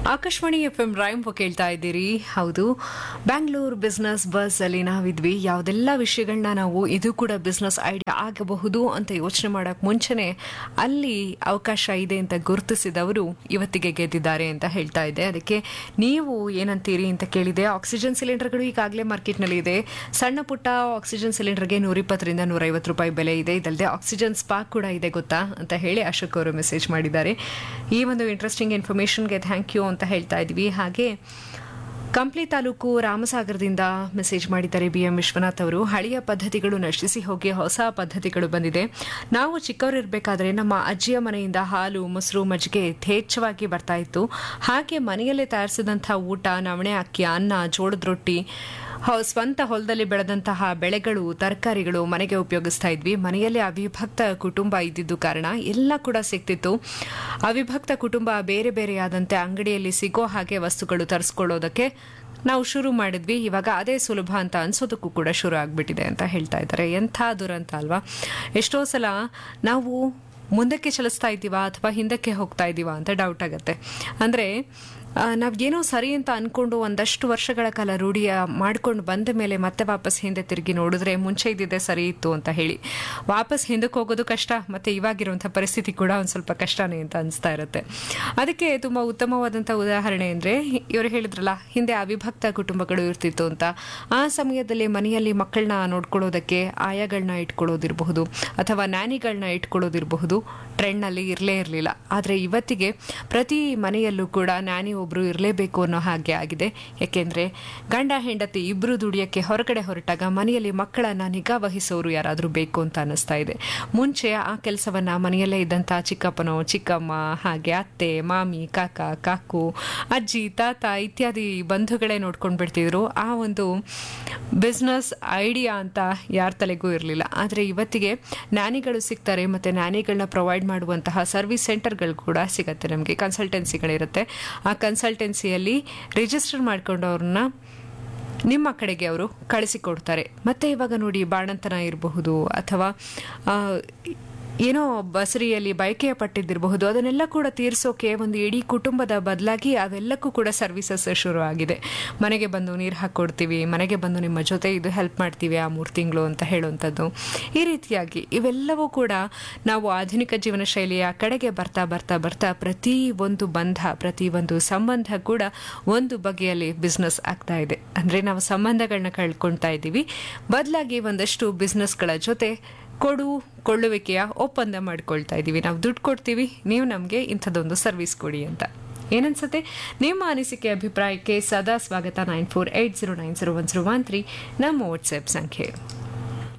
Akashvani F M rhyme ಕೇಳ್ತಾ ಇದ್ದೀರಿ ಹೌದು ಬ್ಯಾಂಗ್ಳೂರ್ ಬಿಸ್ನೆಸ್ ಬಸ್ ಅಲ್ಲಿ ನಾವಿದ್ವಿ ಯಾವುದೆಲ್ಲ ವಿಷಯಗಳನ್ನ ನಾವು ಇದು ಕೂಡ ಬಿಸ್ನೆಸ್ ಐಡಿಯಾ ಆಗಬಹುದು ಅಂತ ಯೋಚನೆ ಮಾಡಕ್ ಮುಂಚೆನೆ ಅಲ್ಲಿ ಅವಕಾಶ ಇದೆ ಅಂತ ಗುರುತಿಸಿದವರು ಇವತ್ತಿಗೆ ಗೆದ್ದಿದ್ದಾರೆ ಅಂತ ಹೇಳ್ತಾ ಇದ್ದೆ ಅದಕ್ಕೆ ನೀವು ಏನಂತೀರಿ ಅಂತ ಕೇಳಿದೆ ಆಕ್ಸಿಜನ್ ಸಿಲಿಂಡರ್ಗಳು ಈಗಾಗಲೇ ಮಾರ್ಕೆಟ್ನಲ್ಲಿ ಇದೆ ಸಣ್ಣ ಪುಟ್ಟ ಆಕ್ಸಿಜನ್ ಸಿಲಿಂಡರ್ಗೆ ನೂರಿಪ್ಪತ್ತರಿಂದ ನೂರೈವತ್ತು ರೂಪಾಯಿ ಬೆಲೆ ಇದೆ ಇದಲ್ಲದೆ ಆಕ್ಸಿಜನ್ ಸ್ಪಾಕ್ ಕೂಡ ಇದೆ ಗೊತ್ತಾ ಅಂತ ಹೇಳಿ ಅಶೋಕ್ ಅವರು ಮೆಸೇಜ್ ಮಾಡಿದ್ದಾರೆ ಈ ಒಂದು ಇಂಟ್ರೆಸ್ಟಿಂಗ್ ಇನ್ಫಾರ್ಮೇಷನ್ಗೆ ಥ್ಯಾಂಕ್ ಯು ಅಂತ ಹೇಳ್ತಾ ಇದ್ವಿ ಹಾಗೆ ಕಂಪ್ಲಿ ತಾಲೂಕು ರಾಮಸಾಗರದಿಂದ ಮೆಸೇಜ್ ಮಾಡಿದ್ದಾರೆ ಬಿ ಎಂ ವಿಶ್ವನಾಥ್ ಅವರು ಹಳೆಯ ಪದ್ಧತಿಗಳು ನಶಿಸಿ ಹೋಗಿ ಹೊಸ ಪದ್ಧತಿಗಳು ಬಂದಿದೆ ನಾವು ಚಿಕ್ಕವರಿರಬೇಕಾದ್ರೆ ನಮ್ಮ ಅಜ್ಜಿಯ ಮನೆಯಿಂದ ಹಾಲು ಮೊಸರು ಮಜ್ಜಿಗೆ ಯಥೇಚ್ಛವಾಗಿ ಬರ್ತಾ ಇತ್ತು ಹಾಗೆ ಮನೆಯಲ್ಲೇ ತಯಾರಿಸಿದಂಥ ಊಟ ನವಣೆ ಅಕ್ಕಿ ಅನ್ನ ಜೋಳದ ರೊಟ್ಟಿ ಹೊ- ಸ್ವಂತ ಹೊಲದಲ್ಲಿ ಬೆಳೆದಂತಹ ಬೆಳೆಗಳು ತರಕಾರಿಗಳು ಮನೆಗೆ ಉಪಯೋಗಿಸ್ತಾ ಇದ್ವಿ ಮನೆಯಲ್ಲಿ ಅವಿಭಕ್ತ ಕುಟುಂಬ ಇದ್ದಿದ್ದು ಕಾರಣ ಎಲ್ಲ ಕೂಡ ಸಿಗ್ತಿತ್ತು ಅವಿಭಕ್ತ ಕುಟುಂಬ ಬೇರೆ ಬೇರೆಯಾದಂತೆ ಅಂಗಡಿಯಲ್ಲಿ ಸಿಗೋ ಹಾಗೆ ವಸ್ತುಗಳು ತರಿಸ್ಕೊಳ್ಳೋದಕ್ಕೆ ನಾವು ಶುರು ಮಾಡಿದ್ವಿ ಇವಾಗ ಅದೇ ಸುಲಭ ಅಂತ ಅನ್ಸೋದಕ್ಕೂ ಕೂಡ ಶುರು ಆಗ್ಬಿಟ್ಟಿದೆ ಅಂತ ಹೇಳ್ತಾ ಇದ್ದಾರೆ ಎಂಥ ದುರಂತ ಅಲ್ವಾ ಎಷ್ಟೋ ಸಲ ನಾವು ಮುಂದಕ್ಕೆ ಚಲಿಸ್ತಾ ಇದ್ದೀವಾ ಅಥವಾ ಹಿಂದಕ್ಕೆ ಹೋಗ್ತಾ ಇದ್ದೀವಾ ಅಂತ ಡೌಟ್ ಆಗುತ್ತೆ ಅಂದರೆ ನಾವೇನೋ ಸರಿ ಅಂತ ಅನ್ಕೊಂಡು ಒಂದಷ್ಟು ವರ್ಷಗಳ ಕಾಲ ರೂಢಿಯ ಮಾಡ್ಕೊಂಡು ಬಂದ ಮೇಲೆ ಮತ್ತೆ ವಾಪಸ್ ಹಿಂದೆ ತಿರುಗಿ ನೋಡಿದ್ರೆ ಮುಂಚೆ ಇದ್ದಿದ್ದೆ ಸರಿ ಇತ್ತು ಅಂತ ಹೇಳಿ ವಾಪಸ್ ಹಿಂದಕ್ಕೆ ಹೋಗೋದು ಕಷ್ಟ ಮತ್ತೆ ಇವಾಗಿರುವಂಥ ಪರಿಸ್ಥಿತಿ ಕೂಡ ಒಂದು ಸ್ವಲ್ಪ ಕಷ್ಟನೇ ಅಂತ ಅನಿಸ್ತಾ ಇರುತ್ತೆ ಅದಕ್ಕೆ ತುಂಬ ಉತ್ತಮವಾದಂಥ ಉದಾಹರಣೆ ಅಂದರೆ ಇವರು ಹೇಳಿದ್ರಲ್ಲ ಹಿಂದೆ ಅವಿಭಕ್ತ ಕುಟುಂಬಗಳು ಇರ್ತಿತ್ತು ಅಂತ ಆ ಸಮಯದಲ್ಲಿ ಮನೆಯಲ್ಲಿ ಮಕ್ಕಳನ್ನ ನೋಡ್ಕೊಳ್ಳೋದಕ್ಕೆ ಆಯಾಗಳನ್ನ ಇಟ್ಕೊಳ್ಳೋದಿರಬಹುದು ಅಥವಾ ನ್ಯಾನಿಗಳನ್ನ ಇಟ್ಕೊಳ್ಳೋದಿರಬಹುದು ಟ್ರೆಂಡ್ನಲ್ಲಿ ಇರಲೇ ಇರಲಿಲ್ಲ ಆದರೆ ಇವತ್ತಿಗೆ ಪ್ರತಿ ಮನೆಯಲ್ಲೂ ಕೂಡ ನ್ಯಾನಿ ಒಬ್ರು ಇರಲೇಬೇಕು ಅನ್ನೋ ಹಾಗೆ ಆಗಿದೆ ಯಾಕೆಂದ್ರೆ ಗಂಡ ಹೆಂಡತಿ ಇಬ್ರು ದುಡಿಯಕ್ಕೆ ಹೊರಗಡೆ ಹೊರಟಾಗ ಮನೆಯಲ್ಲಿ ಮಕ್ಕಳನ್ನ ನಿಗಾ ವಹಿಸೋರು ಯಾರಾದರೂ ಬೇಕು ಅಂತ ಅನ್ನಿಸ್ತಾ ಇದೆ ಮುಂಚೆ ಆ ಕೆಲಸವನ್ನ ಮನೆಯಲ್ಲೇ ಇದ್ದಂಥ ಚಿಕ್ಕಪ್ಪನೋ ಚಿಕ್ಕಮ್ಮ ಹಾಗೆ ಅತ್ತೆ ಮಾಮಿ ಕಾಕ ಕಾಕು ಅಜ್ಜಿ ತಾತ ಇತ್ಯಾದಿ ಬಂಧುಗಳೇ ನೋಡ್ಕೊಂಡು ಬಿಡ್ತಿದ್ರು ಆ ಒಂದು ಬಿಸ್ನೆಸ್ ಐಡಿಯಾ ಅಂತ ಯಾರ ತಲೆಗೂ ಇರಲಿಲ್ಲ ಆದರೆ ಇವತ್ತಿಗೆ ನ್ಯಾನಿಗಳು ಸಿಗ್ತಾರೆ ಮತ್ತು ನ್ಯಾನಿಗಳನ್ನ ಪ್ರೊವೈಡ್ ಮಾಡುವಂತಹ ಸರ್ವಿಸ್ ಸೆಂಟರ್ಗಳು ಕೂಡ ಸಿಗುತ್ತೆ ನಮಗೆ ಕನ್ಸಲ್ಟೆನ್ಸಿಗಳಿರುತ್ತೆ ಆ ಕನ್ಸಲ್ಟೆನ್ಸಿಯಲ್ಲಿ ರಿಜಿಸ್ಟರ್ ಮಾಡ್ಕೊಂಡವ್ರನ್ನ ನಿಮ್ಮ ಕಡೆಗೆ ಅವರು ಕಳಿಸಿಕೊಡ್ತಾರೆ ಮತ್ತೆ ಇವಾಗ ನೋಡಿ ಬಾಣಂತನ ಇರಬಹುದು ಅಥವಾ ಆ, ಏನೋ ಬಸರಿಯಲ್ಲಿ ಬಯಕೆಯ ಪಟ್ಟಿದ್ದಿರಬಹುದು ಅದನ್ನೆಲ್ಲ ಕೂಡ ತೀರಿಸೋಕೆ ಒಂದು ಇಡೀ ಕುಟುಂಬದ ಬದಲಾಗಿ ಅವೆಲ್ಲಕ್ಕೂ ಕೂಡ ಸರ್ವಿಸಸ್ ಶುರು ಆಗಿದೆ ಮನೆಗೆ ಬಂದು ನೀರು ಹಾಕ್ಕೊಡ್ತೀವಿ ಮನೆಗೆ ಬಂದು ನಿಮ್ಮ ಜೊತೆ ಇದು ಹೆಲ್ಪ್ ಮಾಡ್ತೀವಿ ಆ ಮೂರು ತಿಂಗಳು ಅಂತ ಹೇಳುವಂಥದ್ದು ಈ ರೀತಿಯಾಗಿ ಇವೆಲ್ಲವೂ ಕೂಡ ನಾವು ಆಧುನಿಕ ಜೀವನ ಶೈಲಿಯ ಕಡೆಗೆ ಬರ್ತಾ ಬರ್ತಾ ಬರ್ತಾ ಪ್ರತಿ ಒಂದು ಬಂಧ ಪ್ರತಿ ಒಂದು ಸಂಬಂಧ ಕೂಡ ಒಂದು ಬಗೆಯಲ್ಲಿ ಬಿಸ್ನೆಸ್ ಆಗ್ತಾ ಇದೆ ಅಂದರೆ ನಾವು ಸಂಬಂಧಗಳನ್ನ ಕಳ್ಕೊಳ್ತಾ ಇದ್ದೀವಿ ಬದಲಾಗಿ ಒಂದಷ್ಟು ಬಿಸ್ನೆಸ್ಗಳ ಜೊತೆ ಕೊಡು ಕೊಳ್ಳುವಿಕೆಯ ಒಪ್ಪಂದ ಮಾಡ್ಕೊಳ್ತಾ ಇದ್ದೀವಿ ನಾವು ದುಡ್ಡು ಕೊಡ್ತೀವಿ ನೀವು ನಮಗೆ ಇಂಥದ್ದೊಂದು ಸರ್ವಿಸ್ ಕೊಡಿ ಅಂತ ಏನನ್ಸುತ್ತೆ ನಿಮ್ಮ ಅನಿಸಿಕೆ ಅಭಿಪ್ರಾಯಕ್ಕೆ ಸದಾ ಸ್ವಾಗತ nine four eight zero nine zero one zero one three ನಮ್ಮ ವಾಟ್ಸ್ಆ್ಯಪ್ ಸಂಖ್ಯೆ